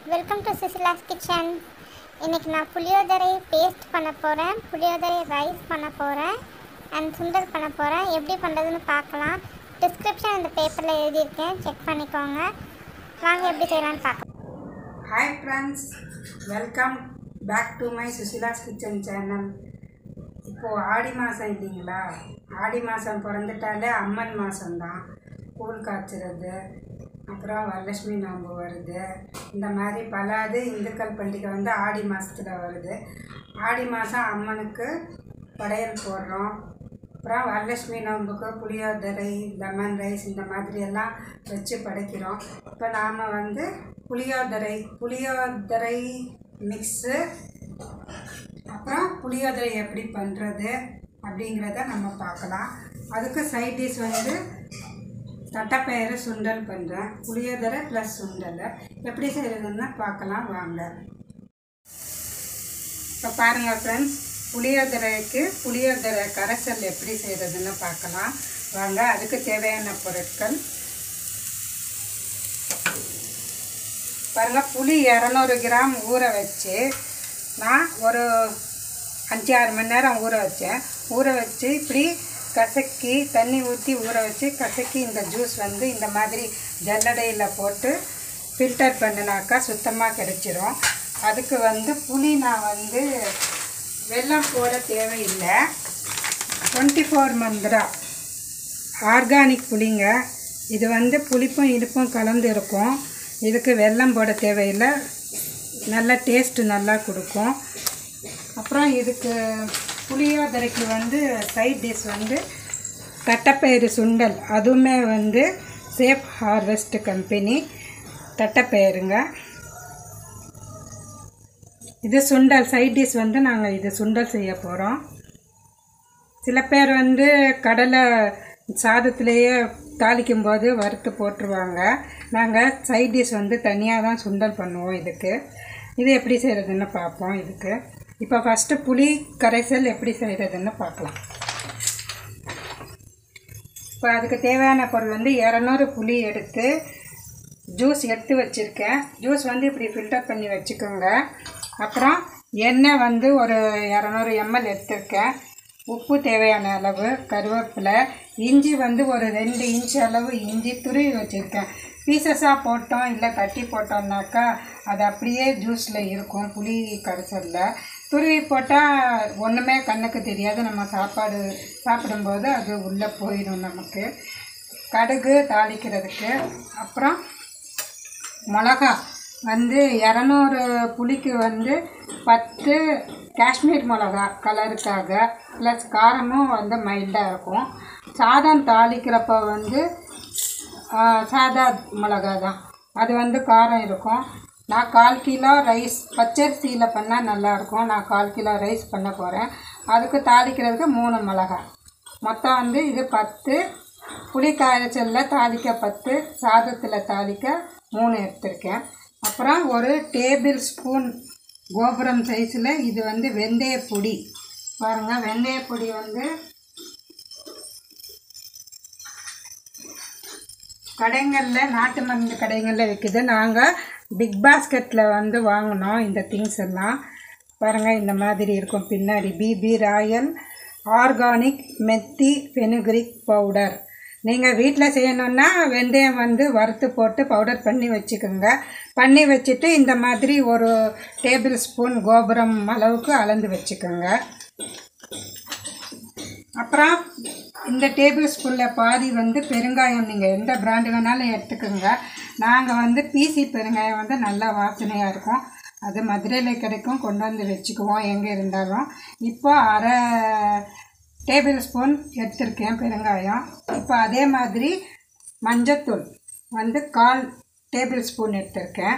welcome to Sushila's kitchen இன்னைக்கு நான் புளியோதரை paste பண்ண போகிறேன் புளியோதரை ரைஸ் பண்ண போகிறேன் அண்ட் சுண்டல் பண்ண போகிறேன் எப்படி பண்ணுறதுன்னு பார்க்கலாம் டிஸ்கிரிப்ஷன் இந்த பேப்பரில் எழுதியிருக்கேன் செக் பண்ணிக்கோங்க வாங்க எப்படி செய்யலாம்னு பார்க்கலாம் hi friends welcome back to my Sushila's kitchen channel இப்போது ஆடி மாதம் இல்லைங்களா ஆடி மாதம் பிறந்துட்டாலே அம்மன் மாதம்தான் கூழ் காய்ச்சறது அப்புறம் வரலட்சுமி நோன்பு வருது இந்த மாதிரி பல இது இந்துக்கள் பண்டிகை வந்து ஆடி மாதத்தில் வருது ஆடி மாதம் அம்மனுக்கு படையல் போடுறோம் அப்புறம் வரலட்சுமி நோன்புக்கு புளியோதரை லெமன் ரைஸ் இந்த மாதிரி எல்லாம் வச்சு படைக்கிறோம் இப்போ நாம் வந்து புளியோதரை புளியோதரை மிக்ஸு அப்புறம் புளியோதரை எப்படி பண்ணுறது அப்படிங்கிறத நம்ம பார்க்கலாம் அதுக்கு சைட் டிஷ் வந்து தட்டைப்பயிறு சுண்டல் பண்ணுறேன் புளியோதரை ப்ளஸ் சுண்டல் எப்படி செய்கிறதுன்னு பார்க்கலாம் வாங்க இப்போ பாருங்கள் ஃப்ரெண்ட்ஸ் புளியோதரைக்கு புளியோதரை கரைசல் எப்படி செய்கிறதுன்னு பார்க்கலாம் வாங்க அதுக்கு தேவையான பொருட்கள் பாருங்கள் புளி இரநூறு கிராம் ஊற வச்சு நான் ஒரு அஞ்சு ஆறு மணி நேரம் ஊற வச்சேன் ஊற வச்சு இப்படி கசக்கி தண்ணி ஊற்றி ஊற வச்சு கசக்கி இந்த ஜூஸ் வந்து இந்த மாதிரி ஜல்லடையில் போட்டு ஃபில்டர் பண்ணினாக்கா சுத்தமாக கிடைச்சிரும் அதுக்கு வந்து புளி நான் வந்து வெல்லம் போட தேவையில்லை டுவெண்ட்டி ஃபோர் மந்த்ரா ஆர்கானிக் புளிங்க இது வந்து புளிப்பும் இனிப்பும் கலந்து இருக்கும் இதுக்கு வெல்லம் போட தேவையில்லை நல்ல டேஸ்ட்டு நல்லா கொடுக்கும் அப்புறம் இதுக்கு புளியோதரைக்கு வந்து சைட் டிஷ் வந்து தட்டைப்பயிறு சுண்டல் அதுவுமே வந்து சேஃப் ஹார்வெஸ்ட் கம்பெனி தட்டைப்பயிறுங்க இது சுண்டல் சைட் டிஷ் வந்து நாங்கள் இது சுண்டல் செய்ய போகிறோம் சில பேர் வந்து கடலை சாதத்திலேயே தாளிக்கும் போது வறுத்து போட்டுருவாங்க நாங்கள் சைட் டிஷ் வந்து தனியாக தான் சுண்டல் பண்ணுவோம் இதுக்கு இது எப்படி செய்கிறதுன்னு பார்ப்போம் இதுக்கு இப்போ ஃபஸ்ட்டு புளி கரைசல் எப்படி செய்கிறதுன்னு பார்க்கலாம் இப்போ அதுக்கு தேவையான பொருள் வந்து இரநூறு புளி எடுத்து ஜூஸ் எடுத்து வச்சுருக்கேன் ஜூஸ் வந்து இப்படி ஃபில்டர் பண்ணி வச்சுக்கோங்க அப்புறம் எண்ணெய் வந்து ஒரு இரநூறு எம்எல் எடுத்திருக்கேன் உப்பு தேவையான அளவு கருவேப்பிலை இஞ்சி வந்து ஒரு ரெண்டு இன்ச் அளவு இஞ்சி துருவி வச்சுருக்கேன் பீசஸாக போட்டோம் இல்லை தட்டி போட்டோம்னாக்கா அது அப்படியே ஜூஸில் இருக்கும் புளி கரைசலில் துருவி போட்டால் ஒன்றுமே கண்ணுக்கு தெரியாது நம்ம சாப்பாடு சாப்பிடும்போது அது உள்ளே போயிடும் நமக்கு கடுகு தாளிக்கிறதுக்கு அப்புறம் மிளகா வந்து இரநூறு புளிக்கு வந்து பத்து காஷ்மீர் மிளகா கலருக்காக ப்ளஸ் காரமும் வந்து மைல்டாக இருக்கும் சாதம் தாளிக்கிறப்ப வந்து ஆ, சாதா மிளகா தான் அது வந்து காரம் இருக்கும் நான் கால் கிலோ ரைஸ் பச்சரிசியில் பண்ணால் நல்லாயிருக்கும் நான் கால் கிலோ ரைஸ் பண்ண போகிறேன் அதுக்கு தாளிக்கிறதுக்கு மூணு மிளகா மொத்தம் வந்து இது பத்து புளி காய்ச்சலில் தாளிக்க பத்து சாதத்தில் தாளிக்க மூணு எடுத்திருக்கேன் அப்புறம் ஒரு டேபிள் ஸ்பூன் கோபுரம் சைஸில் இது வந்து வெந்தய பொடி பாருங்கள் வெந்தய பொடி வந்து கடைங்களில் நாட்டு மருந்து கடைகளில் விற்குது நாங்கள் பிக் பாஸ்கெட்டில் வந்து வாங்கினோம் இந்த திங்ஸ் எல்லாம் பாருங்கள் இந்த மாதிரி இருக்கும் பின்னாடி BB royal organic methi fenugreek powder நீங்கள் வீட்டில் செய்யணுன்னா வெந்தயம் வந்து வறுத்து போட்டு பவுடர் பண்ணி வச்சுக்கோங்க பண்ணி வச்சுட்டு இந்த மாதிரி ஒரு டேபிள் ஸ்பூன் கோபுரம் அளவுக்கு அளந்து வச்சுக்கோங்க அப்புறம் இந்த டேபிள் ஸ்பூனில் பாதி வந்து பெருங்காயம் நீங்கள் எந்த பிராண்டு வேணாலும் எடுத்துக்கோங்க நாங்கள் வந்து பிசி பெருங்காயம் வந்து நல்லா வாசனையாக இருக்கும் அது மதுரையில் கிடைக்கும் கொண்டு வந்து வச்சுக்குவோம் எங்கே இருந்தாலும் இப்போ அரை டேபிள் ஸ்பூன் எடுத்திருக்கேன் பெருங்காயம் இப்போ அதே மாதிரி மஞ்சத்தூள் வந்து கால் டேபிள் ஸ்பூன் எடுத்திருக்கேன்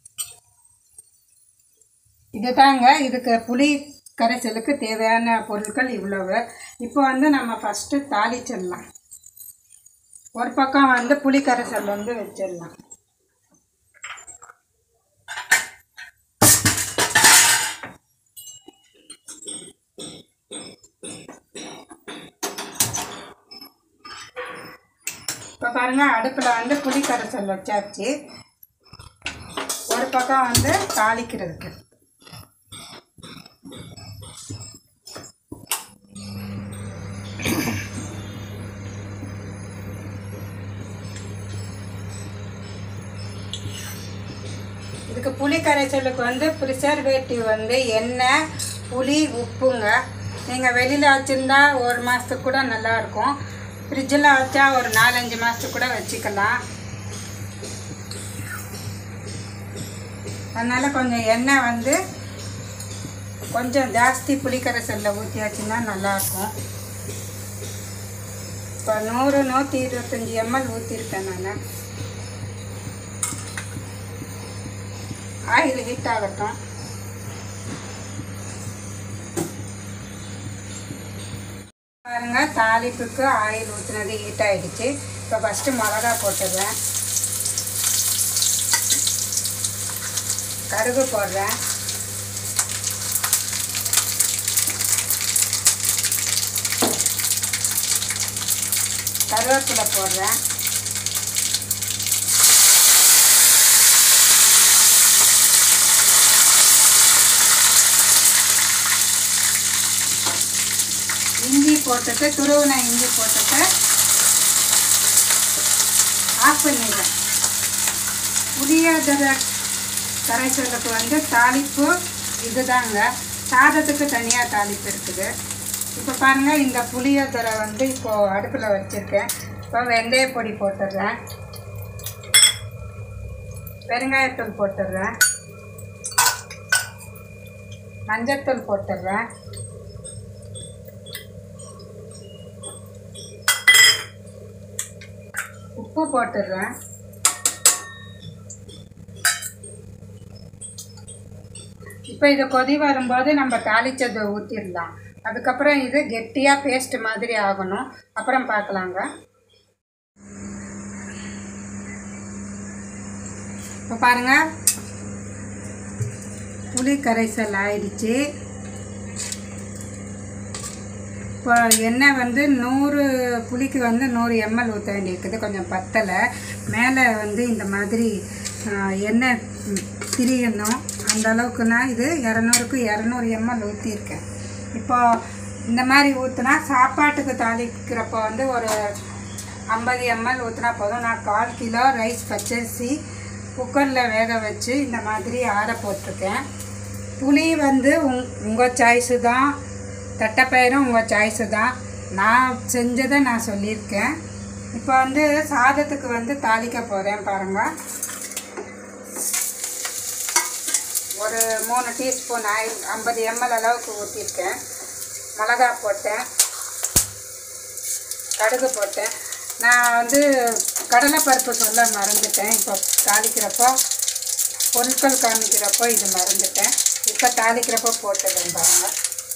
இதுதாங்க இதுக்கு புளி கரைசலுக்கு தேவையான பொருட்கள் இவ்வளவு இப்போ வந்து நம்ம ஃபஸ்ட்டு தாளிச்சிடலாம் ஒரு பக்கம் வந்து புளி கரைசல் வந்து வச்சிடலாம் இப்போ பாருங்கள் அடுப்பில் வந்து புளி கரைசல் வச்சாச்சு ஒரு பக்கம் வந்து தாளிக்கிறதுக்கு இதுக்கு புளி கரைசலுக்கு வந்து ப்ரிசர்வேட்டிவ் வந்து எண்ணெய் புளி உப்புங்க நீங்கள் வெளியில் வச்சுருந்தா ஒரு மாதத்துக்கு கூட நல்லாயிருக்கும் ஃப்ரிட்ஜில் வச்சா ஒரு நாலஞ்சு மாதத்துக்கு கூட வச்சுக்கலாம் அதனால் கொஞ்சம் எண்ணெய் வந்து கொஞ்சம் ஜாஸ்தி புளிக்கரைசலில் ஊற்றியாச்சுன்னா நல்லாயிருக்கும் இப்போ நூறு நூற்றி இருபத்தஞ்சி எம்எல் ஊற்றிருக்கேன் நான் ஆயில் ஹீட் ஆகட்டும் பாருங்க தாளிப்புக்கு ஆயில் ஊற்றுனது ஹீட் ஆயிடுச்சு இப்போ ஃபஸ்ட்டு மிளகா போட்டுடுறேன் கடுகு போடுறேன் கருவேப்பிலை போடுறேன் இஞ்சி போட்டுட்டு துருவின இஞ்சி போட்டுட்டு ஆஃப் பண்ணிடுறேன் புளியோதரை கரைசலுக்கு வந்து தாளிப்பு இதுதாங்க சாதத்துக்கு தனியாக தாளிப்பு இருக்குது இப்போ பாருங்கள் இந்த புளியோதரை வந்து இப்போது அடுப்பில் வச்சுருக்கேன் இப்போ வெந்தய பொடி போட்டுடுறேன் பெருங்காயத்தூள் போட்டுடுறேன் மஞ்சத்தூள் போட்டுடுறேன் உப்பு போட்டுடுறேன் இப்போ இது கொதி வரும்போது நம்ம தாளிச்சதை ஊற்றிடலாம் அதுக்கப்புறம் இது கெட்டியாக பேஸ்ட் மாதிரி ஆகணும் அப்புறம் பார்க்கலாங்க இப்போ பாருங்க புளி கரைசல் ஆயிடுச்சு இப்போ எண்ணெய் வந்து நூறு புளிக்கு வந்து நூறு எம்எல் ஊற்ற வேண்டியிருக்குது கொஞ்சம் பத்தலை மேலே வந்து இந்த மாதிரி ஆ, எண்ணெய் ம், திரியணும் அந்த அளவுக்குனா இது இரநூறுக்கு இரநூறு எம்எல் ஊற்றிருக்கேன் இப்போ இந்த மாதிரி ஊற்றுனா சாப்பாட்டுக்கு தாளிக்கிறப்போ வந்து ஒரு ஐம்பது எம்எல் ஊற்றினா போதும் நான் கால் கிலோ ரைஸ் பச்சரிசி குக்கரில் வேக வச்சு இந்த மாதிரி ஆற போட்டிருக்கேன் புளி வந்து உங் உங்கள் சாய்ஸு தான் தட்டைப்பயிரும் உங்கள் சாய்ஸு தான் நான் செஞ்சதை நான் சொல்லியிருக்கேன் இப்போ வந்து சாதத்துக்கு வந்து தாளிக்க போகிறேன் பாருங்கள் ஒரு மூணு டீஸ்பூன் ஆயில் ஐம்பது எம்எல் அளவுக்கு ஊற்றிருக்கேன் மிளகா போட்டேன் கடுகு போட்டேன் நான் வந்து கடலைப்பருப்பு சொல்ல மறந்துட்டேன் இப்போ தாளிக்கிறப்போ பொருட்கள் காமிக்கிறப்போ இது மறந்துட்டேன் இப்போ தாளிக்கிறப்போ போட்டுடுறேன் பாருங்கள்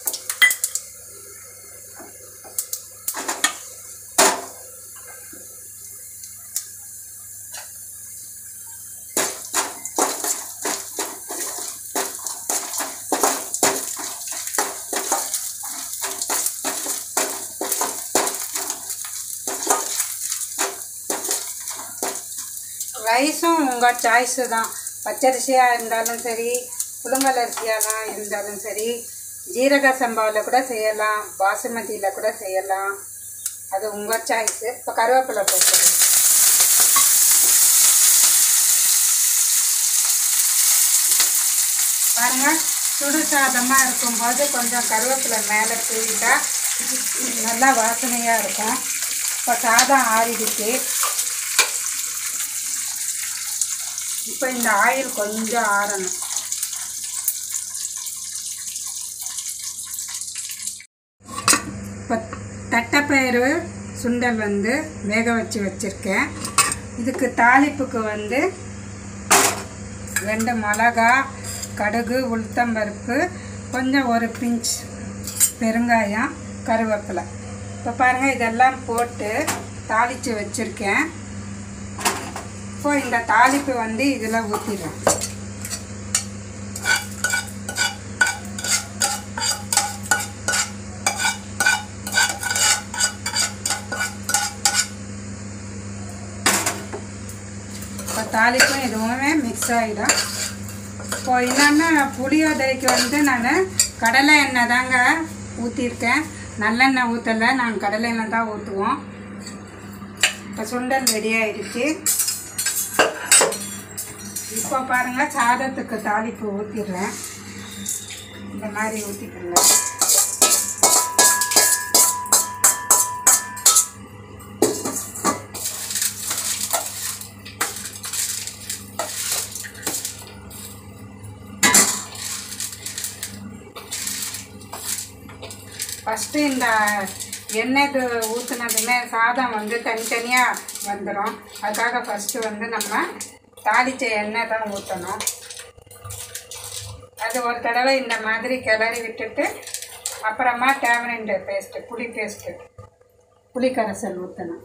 ரைஸும் உங்கள் சாய்ஸு தான் பச்சரிசியாக இருந்தாலும் சரி புழுங்கல் அரிசியாலாம் இருந்தாலும் சரி ஜீரக சம்பாவில் கூட செய்யலாம் பாசுமதியில் கூட செய்யலாம் அது உங்கள் சாய்ஸு இப்போ கருவேப்பிலை போட்டுருங்க பாருங்க சுடு சாதமாக இருக்கும்போது கொஞ்சம் கருவேப்பிலை மேலே தூவிட்டா நல்லா வாசனையாக இருக்கும் இப்போ சாதம் ஆறிடுச்சு இப்போ இந்த ஆயில் கொஞ்சம் ஆறணும் இப்போ தட்டைப்பயிறு சுண்டல் வந்து வேக வச்சு வச்சுருக்கேன் இதுக்கு தாளிப்புக்கு வந்து ரெண்டு மிளகா கடுகு உளுத்தம்பருப்பு கொஞ்சம் ஒரு பிஞ்ச் பெருங்காயம் கருவேப்பிலை இப்போ பாருங்கள் இதெல்லாம் போட்டு தாளித்து வச்சுருக்கேன் இப்போ இந்த தாளிப்பு வந்து இதில் ஊற்றிடுறேன் இப்போ தாளிப்பும் எதுவுமே மிக்ஸ் ஆகிடும் இப்போ என்னென்னா புளியோதரைக்கு வந்து நான் கடலை எண்ணெய் தாங்க ஊற்றிருக்கேன் நல்லெண்ணெய் ஊற்றலை நாங்கள் கடலை எண்ணெய் தான் ஊற்றுவோம் இப்போ சுண்டல் ரெடி ஆயிடுச்சு இப்போ பாருங்கள் சாதத்துக்கு தாளிப்பு ஊற்றிடுறேன் இந்த மாதிரி ஊற்றிக்கோங்க ஃபஸ்ட்டு இந்த எண்ணெய் இது ஊற்றுனதுமே சாதம் வந்து தனித்தனியாக வந்துடும் அதுக்காக ஃபஸ்ட்டு வந்து நம்ம தாளித்த எண்ணெய் தான் ஊற்றணும் அது ஒரு தடவை இந்த மாதிரி கிளறி விட்டுட்டு அப்புறமா டேமரிண்ட் பேஸ்ட்டு புளி பேஸ்ட்டு புளி கரைசல் ஊற்றணும்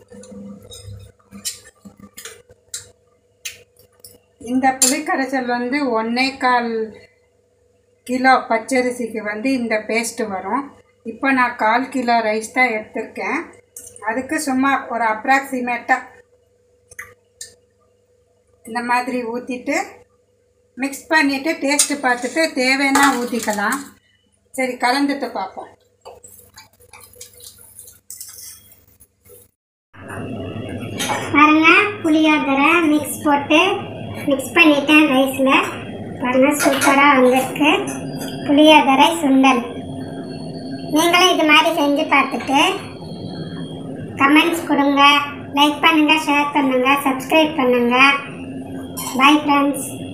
இந்த புளி கரைசல் வந்து ஒன்றே கால் கிலோ பச்சரிசிக்கு வந்து இந்த பேஸ்ட்டு வரும் இப்போ நான் கால் கிலோ ரைஸ் தான் எடுத்திருக்கேன் அதுக்கு சும்மா ஒரு அப்ராக்சிமேட்டாக இந்த மாதிரி ஊற்றிட்டு மிக்ஸ் பண்ணிவிட்டு டேஸ்ட்டு பார்த்துட்டு தேவைன்னா ஊற்றிக்கலாம் சரி கலந்துட்டு பார்ப்போம் பாருங்க புளியோதரை மிக்ஸ் போட்டு மிக்ஸ் பண்ணிட்டேன் ரைஸில் பாருங்க சூப்பராக வந்திருக்கு புளியோதரை சுண்டல் நீங்களும் இது மாதிரி செஞ்சு பார்த்துட்டு கமெண்ட்ஸ் கொடுங்க லைக் பண்ணுங்கள் ஷேர் பண்ணுங்கள் சப்ஸ்கிரைப் பண்ணுங்கள் பை ஃப்ரெண்ட்ஸ்